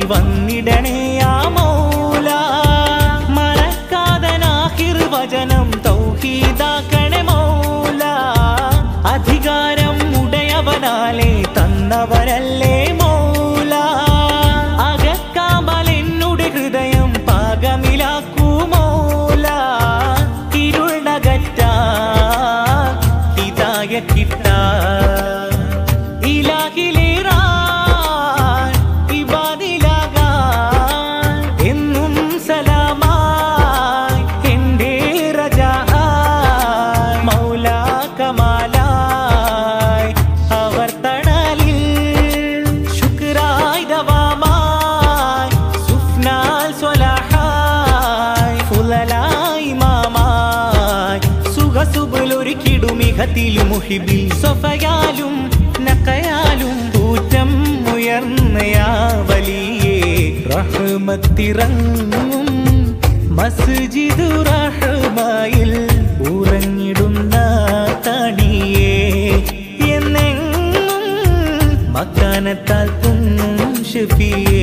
വന്നിടണേ ആ മൗല മറക്കാതെ നാഹിർ വചനം തൗഹീദാക്കണേ മൗല അധികാരം ഉടയവനാലേ തന്നവരല്ലേ മൗല അകക്കാമൽ എന്നുടെ ഹൃദയം പാകമിലാക്കൂ മൗല ഇരുളകറ്റ ഹിതായ കിട്ടാ ഇലാഹിലേറാൻ ഇബാദിലാകാൻ എന്നും സലാമായി എൻ്റെ റജാഹായ് മൗല കമാലായ് അവർ തണലിൽ ശുക്രായി ദവാമായി സുഫ്നാൽ സ്വലാഹായ് ഫുലലായി മാമായി സുഖസുബലൊരുക്കിടുമിഹത്തിലും മുഹിബിൽ സൊഫയാലും നക്കയാലും കൂറ്റം ഉയർന്നയാ വലിയേ റഹ്മത്തിറങ്ങും മസ്ജിദു റഹ്മയിൽ ഉറങ്ങിടുന്ന തണിയേ എന്നെങ്ങും മക്കാനത്താൽ പൊങ്ങും ഷഫിയേ